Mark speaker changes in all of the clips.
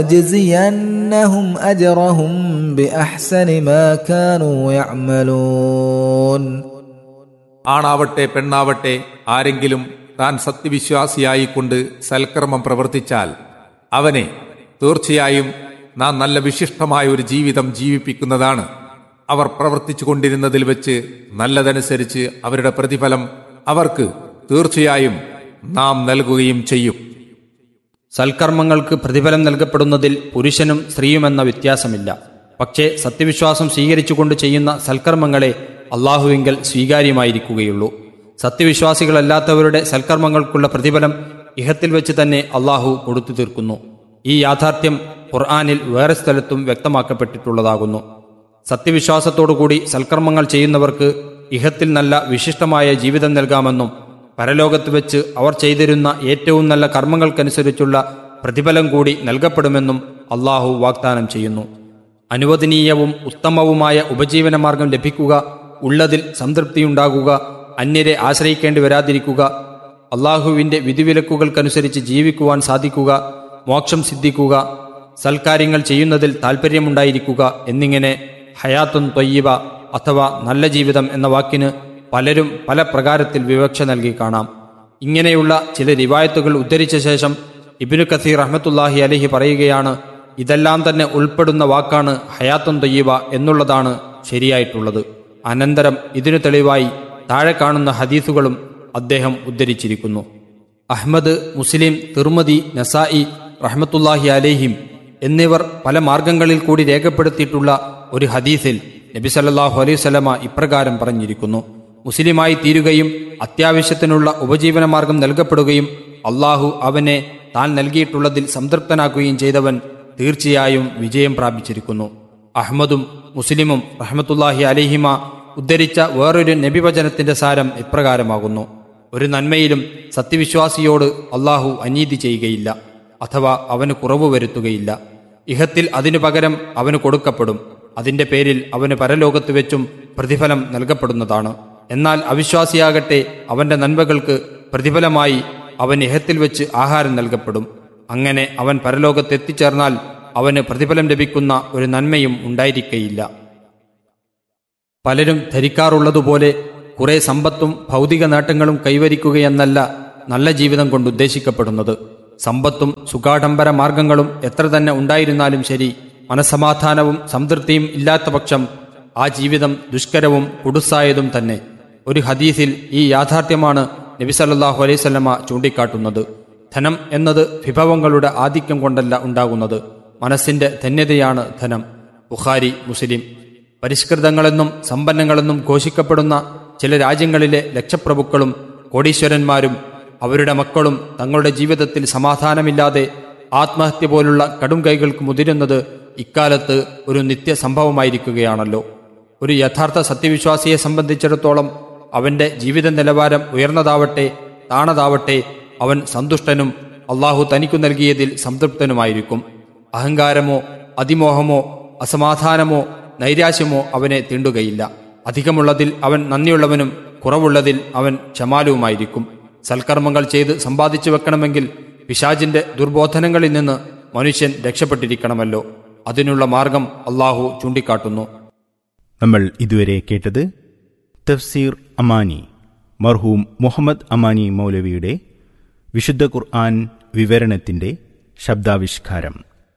Speaker 1: لنجزينهم أجرهم بأحسن ما كانوا يعملون
Speaker 2: ആണാവട്ടെ പെണ്ണാവട്ടെ ആരെങ്കിലും താൻ സത്യവിശ്വാസിയായിക്കൊണ്ട് സൽക്കർമ്മം പ്രവർത്തിച്ചാൽ അവനെ തീർച്ചയായും നാം നല്ല വിശിഷ്ടമായ ഒരു ജീവിതം ജീവിപ്പിക്കുന്നതാണ് അവർ പ്രവർത്തിച്ചു കൊണ്ടിരുന്നതിൽ വെച്ച് നല്ലതനുസരിച്ച് അവരുടെ പ്രതിഫലം അവർക്ക് തീർച്ചയായും നാം നൽകുകയും ചെയ്യും
Speaker 3: സൽക്കർമ്മങ്ങൾക്ക് പ്രതിഫലം നൽകപ്പെടുന്നതിൽ പുരുഷനും സ്ത്രീയുമെന്ന വ്യത്യാസമില്ല പക്ഷേ സത്യവിശ്വാസം സ്വീകരിച്ചുകൊണ്ട് ചെയ്യുന്ന സൽക്കർമ്മങ്ങളെ അള്ളാഹുവിങ്കൽ സ്വീകാര്യമായിരിക്കുകയുള്ളൂ സത്യവിശ്വാസികളല്ലാത്തവരുടെ സൽക്കർമ്മങ്ങൾക്കുള്ള പ്രതിഫലം ഇഹത്തിൽ വെച്ച് തന്നെ അള്ളാഹു കൊടുത്തു തീർക്കുന്നു ഈ യാഥാർത്ഥ്യം ഖുർആാനിൽ വേറെ സ്ഥലത്തും വ്യക്തമാക്കപ്പെട്ടിട്ടുള്ളതാകുന്നു സത്യവിശ്വാസത്തോടുകൂടി സൽക്കർമ്മങ്ങൾ ചെയ്യുന്നവർക്ക് ഇഹത്തിൽ നല്ല വിശിഷ്ടമായ ജീവിതം നൽകാമെന്നും പരലോകത്ത് വെച്ച് അവർ ചെയ്തിരുന്ന ഏറ്റവും നല്ല കർമ്മങ്ങൾക്കനുസരിച്ചുള്ള പ്രതിഫലം കൂടി നൽകപ്പെടുമെന്നും അള്ളാഹു വാഗ്ദാനം ചെയ്യുന്നു അനുവദനീയവും ഉത്തമവുമായ ഉപജീവനമാർഗം ലഭിക്കുക ഉള്ളതിൽ സംതൃപ്തിയുണ്ടാകുക അന്യരെ ആശ്രയിക്കേണ്ടി വരാതിരിക്കുക അള്ളാഹുവിന്റെ വിധിവിലക്കുകൾക്കനുസരിച്ച് ജീവിക്കുവാൻ സാധിക്കുക മോക്ഷം സിദ്ധിക്കുക സൽക്കാര്യങ്ങൾ ചെയ്യുന്നതിൽ താൽപ്പര്യമുണ്ടായിരിക്കുക എന്നിങ്ങനെ ഹയാത്തുൻ തൊയ്യബ അഥവാ നല്ല ജീവിതം എന്ന വാക്കിന് പലരും പല പ്രകാരത്തിൽ വിവക്ഷ നൽകി കാണാം ഇങ്ങനെയുള്ള ചില റിവായത്തുകൾ ഉദ്ധരിച്ച ശേഷം ഇബിനു കസീർ റഹ്മത്തുല്ലാഹി അലഹി പറയുകയാണ് ഇതെല്ലാം തന്നെ ഉൾപ്പെടുന്ന വാക്കാണ് ഹയാത്തുൻ തൊയ്യബ എന്നുള്ളതാണ് ശരിയായിട്ടുള്ളത് അനന്തരം ഇതിനു തെളിവായി താഴെ കാണുന്ന ഹദീസുകളും അദ്ദേഹം ഉദ്ധരിച്ചിരിക്കുന്നു അഹ്മദ് മുസ്ലിം തിർമതി നസായി റഹ്മത്തുല്ലാഹി അലേഹിം എന്നിവർ പല മാർഗങ്ങളിൽ കൂടി രേഖപ്പെടുത്തിയിട്ടുള്ള ഒരു ഹദീസിൽ നബി സല്ലല്ലാഹു അലൈഹി വസല്ലമ ഇപ്രകാരം പറഞ്ഞിരിക്കുന്നു മുസ്ലിമായി തീരുകയും അത്യാവശ്യത്തിനുള്ള ഉപജീവനമാർഗം നൽകപ്പെടുകയും അള്ളാഹു അവനെ താൻ നൽകിയിട്ടുള്ളതിൽ സംതൃപ്തനാക്കുകയും ചെയ്തവൻ തീർച്ചയായും വിജയം പ്രാപിച്ചിരിക്കുന്നു അഹ്മദും മുസ്ലിമും റഹ്മത്തുല്ലാഹി അലിഹിമ ഉദ്ധരിച്ച വേറൊരു നബിവചനത്തിന്റെ സാരം ഇപ്രകാരമാകുന്നു ഒരു നന്മയിലും സത്യവിശ്വാസിയോട് അള്ളാഹു അനീതി ചെയ്യുകയില്ല അഥവാ അവന് കുറവ് വരുത്തുകയില്ല ഇഹത്തിൽ അതിനു പകരം അവന് കൊടുക്കപ്പെടും അതിന്റെ പേരിൽ അവന് പരലോകത്ത് വെച്ചും പ്രതിഫലം നൽകപ്പെടുന്നതാണ് എന്നാൽ അവിശ്വാസിയാകട്ടെ അവന്റെ നന്മകൾക്ക് പ്രതിഫലമായി അവൻ ഇഹത്തിൽ വെച്ച് ആഹാരം നൽകപ്പെടും അങ്ങനെ അവൻ പരലോകത്ത് എത്തിച്ചേർന്നാൽ അവന് പ്രതിഫലം ലഭിക്കുന്ന ഒരു നന്മയും ഉണ്ടായിരിക്കയില്ല പലരും ധരിക്കാറുള്ളതുപോലെ കുറെ സമ്പത്തും ഭൗതിക നേട്ടങ്ങളും കൈവരിക്കുകയെന്നല്ല നല്ല ജീവിതം കൊണ്ട് ഉദ്ദേശിക്കപ്പെടുന്നത് സമ്പത്തും സുഖാഡംബര മാർഗങ്ങളും എത്ര തന്നെ ഉണ്ടായിരുന്നാലും ശരി മനസമാധാനവും സംതൃപ്തിയും ഇല്ലാത്ത പക്ഷം ആ ജീവിതം ദുഷ്കരവും കുടുസായതും തന്നെ ഒരു ഹദീസിൽ ഈ യാഥാർത്ഥ്യമാണ് നബി സല്ലല്ലാഹു അലൈഹി സ്വലമ ചൂണ്ടിക്കാട്ടുന്നത് ധനം എന്നത് വിഭവങ്ങളുടെ ആധിക്യം കൊണ്ടല്ല ഉണ്ടാകുന്നത് മനസ്സിന്റെ ധന്യതയാണ് ധനം ബുഖാരി മുസ്ലിം പരിഷ്കൃതങ്ങളെന്നും സമ്പന്നങ്ങളെന്നും ഘോഷിക്കപ്പെടുന്ന ചില രാജ്യങ്ങളിലെ ലക്ഷപ്രഭുക്കളും കോടീശ്വരന്മാരും അവരുടെ മക്കളും തങ്ങളുടെ ജീവിതത്തിൽ സമാധാനമില്ലാതെ ആത്മഹത്യ പോലുള്ള കടും കൈകൾക്ക് മുതിരുന്നത് ഇക്കാലത്ത് ഒരു നിത്യ സംഭവമായിരിക്കുകയാണല്ലോ ഒരു യഥാർത്ഥ സത്യവിശ്വാസിയെ സംബന്ധിച്ചിടത്തോളം അവന്റെ ജീവിത നിലവാരം ഉയർന്നതാവട്ടെ താണതാവട്ടെ അവൻ സന്തുഷ്ടനും അള്ളാഹു തനിക്കു നൽകിയതിൽ സംതൃപ്തനുമായിരിക്കും അഹങ്കാരമോ അതിമോഹമോ അസമാധാനമോ നൈരാശ്യമോ അവനെ തീണ്ടുകയില്ല അധികമുള്ളതിൽ അവൻ നന്ദിയുള്ളവനും കുറവുള്ളതിൽ അവൻ ക്ഷമാലുവുമായിരിക്കും സൽക്കർമ്മങ്ങൾ ചെയ്ത് സമ്പാദിച്ചു വെക്കണമെങ്കിൽ പിശാജിന്റെ ദുർബോധനങ്ങളിൽ നിന്ന് മനുഷ്യൻ രക്ഷപ്പെട്ടിരിക്കണമല്ലോ അതിനുള്ള മാർഗം അള്ളാഹു ചൂണ്ടിക്കാട്ടുന്നു
Speaker 4: നമ്മൾ ഇതുവരെ കേട്ടത് തഫ്സീർ അമാനി മർഹൂം മുഹമ്മദ് അമാനി മൗലവിയുടെ വിശുദ്ധ ഖുർആൻ വിവരണത്തിന്റെ ശബ്ദാവിഷ്കാരം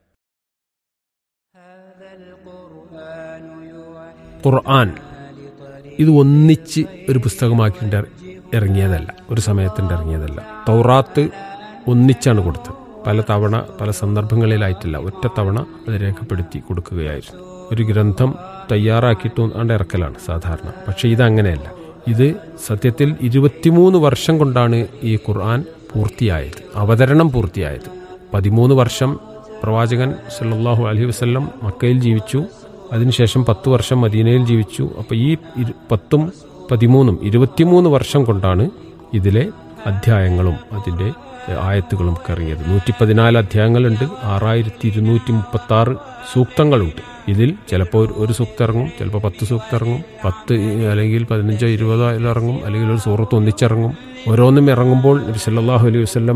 Speaker 5: ഖുർആൻ ഇത് ഒന്നിച്ച് ഒരു പുസ്തകമാക്കിയിട്ട് ഇറങ്ങിയതല്ല ഒരു സമയത്തിൻ്റെ ഇറങ്ങിയതല്ല തൗറാത്ത് ഒന്നിച്ചാണ് കൊടുത്തത് പല തവണ പല സന്ദർഭങ്ങളിലായിട്ടില്ല ഒറ്റ തവണ അത് രേഖപ്പെടുത്തി കൊടുക്കുകയായിരുന്നു ഒരു ഗ്രന്ഥം തയ്യാറാക്കിയിട്ട് ആണ്ട് ഇറക്കലാണ് സാധാരണ പക്ഷെ ഇതങ്ങനെയല്ല ഇത് സത്യത്തിൽ ഇരുപത്തിമൂന്ന് വർഷം കൊണ്ടാണ് ഈ ഖുർആൻ പൂർത്തിയായത് അവതരണം പൂർത്തിയായത് പതിമൂന്ന് വർഷം പ്രവാചകൻ സല്ലല്ലാഹു അലൈഹി വസല്ലം മക്കയിൽ ജീവിച്ചു അതിനുശേഷം പത്ത് വർഷം മദീനയിൽ ജീവിച്ചു അപ്പോൾ ഈ ഇരു- പത്തും പതിമൂന്നും ഇരുപത്തിമൂന്ന് വർഷം കൊണ്ടാണ് ഇതിലെ അധ്യായങ്ങളും അതിൻ്റെ എഹ്, ആയത്തുകളും ഒക്കെ ഇറങ്ങിയത് നൂറ്റി പതിനാല് അധ്യായങ്ങളുണ്ട് ആറായിരത്തി ഇരുന്നൂറ്റി മുപ്പത്തി ആറ് സൂക്തങ്ങളുണ്ട് ഇതിൽ ചിലപ്പോൾ ഒരു- ഒരു സൂക്തം ഇറങ്ങും ചിലപ്പോൾ പത്ത് സൂക്തം ഇറങ്ങും പത്ത് ഇ- അല്ലെങ്കിൽ പതിനഞ്ചോ ഇരുപതോ അതിൽ ഇറങ്ങും അല്ലെങ്കിൽ ഒരു സൂറത്ത് ഒന്നിച്ചിറങ്ങും ഓരോന്നും ഇറങ്ങുമ്പോൾ നബി സല്ലല്ലാഹു അലൈഹി വസല്ലമ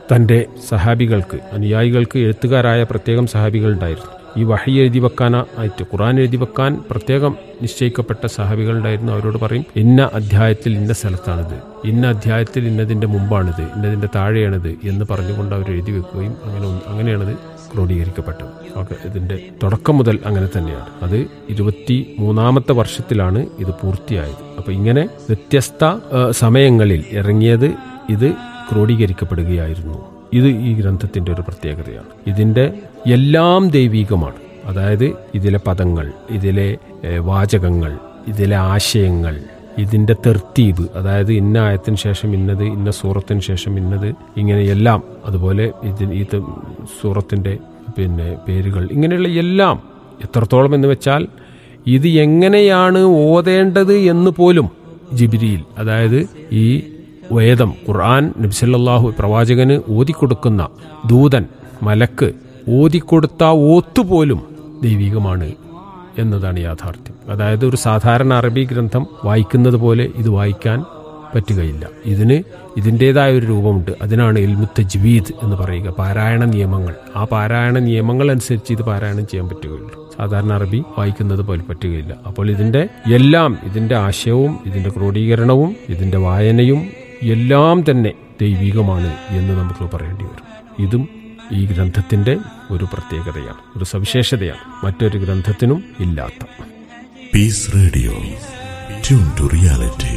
Speaker 5: തൻ്റെ സഹാബികൾക്ക് അനുയായികൾക്ക് എഴുത്തുകാരായ പ്രത്യേകം സഹാബികൾ ഉണ്ടായിരുന്നു ഈ വഹി എഴുതി വെക്കാനായിട്ട് ഖുറാൻ എഴുതി വെക്കാൻ പ്രത്യേകം നിശ്ചയിക്കപ്പെട്ട സഹാബികൾ ഉണ്ടായിരുന്നു അവരോട് പറയും ഇന്ന അധ്യായത്തിൽ ഇന്ന സ്ഥലത്താണിത് ഇന്ന അധ്യായത്തിൽ ഇന്നതിൻ്റെ മുമ്പാണിത് ഇന്നതിൻ്റെ താഴെയാണിത് എന്ന് പറഞ്ഞുകൊണ്ട് അവർ എഴുതി വെക്കുകയും അങ്ങനെ ഒന്ന്- അങ്ങനെയാണത് ക്രോഡീകരിക്കപ്പെട്ടത് ഓക്കെ ഇതിൻ്റെ തുടക്കം മുതൽ അങ്ങനെ തന്നെയാണ് അത് ഇരുപത്തി മൂന്നാമത്തെ വർഷത്തിലാണ് ഇത് പൂർത്തിയായത് അപ്പോൾ ഇങ്ങനെ വ്യത്യസ്ത ആ, സമയങ്ങളിൽ ഇറങ്ങിയത് ഇത് ക്രോഡീകരിക്കപ്പെടുകയായിരുന്നു ഇത് ഈ ഗ്രന്ഥത്തിന്റെ ഒരു പ്രത്യേകതയാണ് ഇതിന്റെ എല്ലാം ദൈവീകമാണ് അതായത് ഇതിലെ പദങ്ങൾ ഇതിലെ ഏ, വാചകങ്ങൾ ഇതിലെ ആശയങ്ങൾ ഇതിന്റെ തെർത്തീബ് അതായത് ഇന്ന ആയത്തിന് ശേഷം ഇന്നത് ഇന്ന സൂറത്തിന് ശേഷം ഇന്നത് ഇങ്ങനെ എല്ലാം അതുപോലെ ഇതിന് ഈ ത- സൂറത്തിന്റെ പിന്നെ പേരുകൾ ഇങ്ങനെയുള്ള എല്ലാം എത്രത്തോളം എന്ന് വെച്ചാൽ ഇത് എങ്ങനെയാണ് ഓതേണ്ടത് എന്ന് പോലും ജിബിരിയിൽ അതായത് ഈ വേദം ഖുർആൻ നബ്സല്ലാഹു പ്രവാചകന് ഓതിക്കൊടുക്കുന്ന ദൂതൻ മലക്ക് ഓതിക്കൊടുത്ത ഓത്തുപോലും ദൈവികമാണ് എന്നതാണ് യാഥാർത്ഥ്യം അതായത് ഒരു സാധാരണ അറബി ഗ്രന്ഥം വായിക്കുന്നത് പോലെ ഇത് വായിക്കാൻ പറ്റുകയില്ല ഇതിന് ഇതിൻ്റെതായ ഒരു രൂപമുണ്ട് അതിനാണ് ഇൽമുത്ത ജ്വീദ് എന്ന് പറയുക പാരായണ നിയമങ്ങൾ ആ പാരായണ നിയമങ്ങൾ അനുസരിച്ച് ഇത് പാരായണം ചെയ്യാൻ പറ്റുകയുള്ളൂ സാധാരണ അറബി വായിക്കുന്നത് പോലെ പറ്റുകയില്ല അപ്പോൾ ഇതിന്റെ എല്ലാം ഇതിന്റെ ആശയവും ഇതിന്റെ ക്രോഡീകരണവും ഇതിന്റെ വായനയും എല്ലാം തന്നെ ദൈവികമാണ് എന്ന് നമുക്ക് പറയേണ്ടി വരും ഇതും ഈ ഗ്രന്ഥത്തിന്റെ ഒരു പ്രത്യേകതയാണ് ഒരു സവിശേഷതയാണ് മറ്റൊരു ഗ്രന്ഥത്തിനും ഇല്ലാത്ത
Speaker 6: Peace Radio. Tune to reality.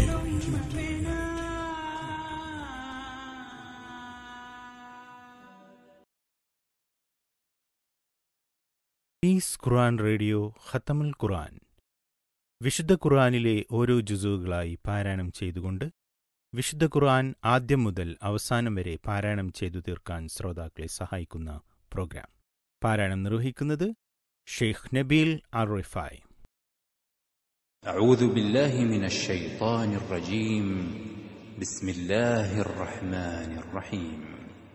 Speaker 4: Peace Quran radio ഖത്തമുൽ ഖുർആൻ വിശുദ്ധ ഖുർആനിലെ ഓരോ ജുസുകളായി പാരായണം ചെയ്തുകൊണ്ട് വിശുദ്ധ ഖുർആൻ ആദ്യം മുതൽ അവസാനം വരെ പാരായണം ചെയ്തു തീർക്കാൻ ശ്രോതാക്കളെ സഹായിക്കുന്ന പ്രോഗ്രാം പാരായണം നിർവഹിക്കുന്നത് ഷെയ്ഖ് നബീൽ അറിഫായ്
Speaker 7: أعوذ بالله من الشيطان الرجيم بسم الله الرحمن الرحيم